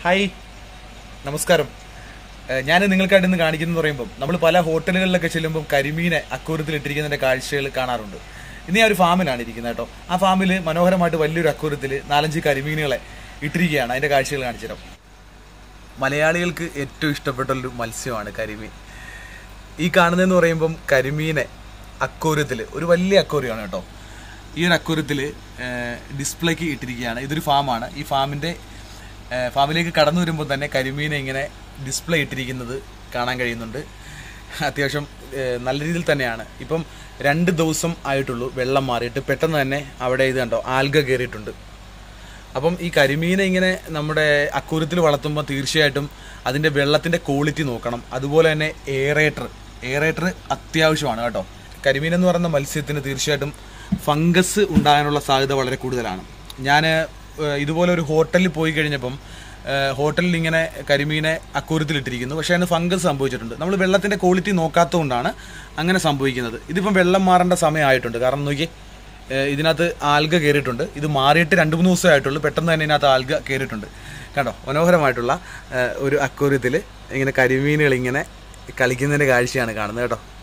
hi നമസ്കാരം ഏഹ് ഞാൻ നിങ്ങൾക്കായിട്ട് ഇന്ന് കാണിക്കുന്നത് പറയുമ്പോൾ നമ്മൾ പല ഹോട്ടലുകളിലൊക്കെ ചെല്ലുമ്പോൾ കരിമീനെ അക്കൂരത്തിൽ ഇട്ടിരിക്കുന്നതിന്റെ കാഴ്ചകൾ കാണാറുണ്ട് ഇന്ന് ഞാൻ ഒരു ഫാമിലാണ് ഇരിക്കുന്നത് കേട്ടോ ആ ഫാമിൽ മനോഹരമായിട്ട് വലിയൊരു അക്കൂരത്തിൽ നാലഞ്ച് കരിമീനുകളെ ഇട്ടിരിക്കുകയാണ് അതിന്റെ കാഴ്ചകൾ കാണിച്ചു തരാം മലയാളികൾക്ക് ഏറ്റവും ഇഷ്ടപ്പെട്ട ഒരു മത്സ്യമാണ് കരിമീൻ ഈ കാണുന്നതെന്ന് പറയുമ്പം കരിമീനെ അക്കൂരത്തിൽ ഒരു വലിയ അക്കൂരയാണ് കേട്ടോ ഈ ഒരു അക്കൂരത്തിൽ ഡിസ്പ്ലേക്ക് ഇട്ടിരിക്കുകയാണ് ഇതൊരു ഫാമാണ് ഈ ഫാമിൻ്റെ ഫാമിലേക്ക് കടന്നു വരുമ്പോൾ തന്നെ കരിമീനെ ഇങ്ങനെ ഡിസ്പ്ലേ ഇട്ടിരിക്കുന്നത് കാണാൻ കഴിയുന്നുണ്ട് അത്യാവശ്യം ഏഹ്, നല്ല രീതിയിൽ തന്നെയാണ് ഇപ്പം രണ്ട് ദിവസം ആയിട്ടുള്ളൂ വെള്ളം മാറിയിട്ട് പെട്ടെന്ന് തന്നെ അവിടെ ഇത് കണ്ടോ ആൽഗ കയറിയിട്ടുണ്ട് അപ്പം ഈ കരിമീനെ ഇങ്ങനെ നമ്മുടെ അക്കൂരത്തിൽ വളർത്തുമ്പോൾ തീർച്ചയായിട്ടും അതിന്റെ വെള്ളത്തിന്റെ ക്വാളിറ്റി നോക്കണം അതുപോലെ തന്നെ എയറേറ്റർ എയറേറ്റർ അത്യാവശ്യമാണ് കേട്ടോ കരിമീൻ എന്ന് പറയുന്ന മത്സ്യത്തിന് തീർച്ചയായിട്ടും ഫംഗസ് ഉണ്ടാകാനുള്ള സാധ്യത വളരെ കൂടുതലാണ് ഞാൻ ഇതുപോലെ ഒരു ഹോട്ടലിൽ പോയി കഴിഞ്ഞപ്പം ഏഹ്, ഹോട്ടലിൽ ഇങ്ങനെ കരിമീനെ അക്കൂരത്തിൽ ഇട്ടിരിക്കുന്നു പക്ഷേ അതിന് ഫംഗസ് സംഭവിച്ചിട്ടുണ്ട് നമ്മൾ വെള്ളത്തിന്റെ ക്വാളിറ്റി നോക്കാത്തതുകൊണ്ടാണ് അങ്ങനെ സംഭവിക്കുന്നത് ഇതിപ്പം വെള്ളം മാറേണ്ട സമയമായിട്ടുണ്ട് കാരണം നോക്കിയേ ഏഹ് ഇതിനകത്ത് ആൽഗ കയറിയിട്ടുണ്ട് ഇത് മാറിയിട്ട് രണ്ട് മൂന്ന് ദിവസമേ ആയിട്ടുള്ളൂ പെട്ടെന്ന് തന്നെ ഇതിനകത്ത് ആൽഗ കയറിയിട്ടുണ്ട് കണ്ടോ മനോഹരമായിട്ടുള്ള ഏഹ് ഒരു അക്വറിയത്തിൽ ഇങ്ങനെ കരിമീനുകൾ ഇങ്ങനെ കളിക്കുന്നതിൻ്റെ കാഴ്ചയാണ് കാണുന്നത് കേട്ടോ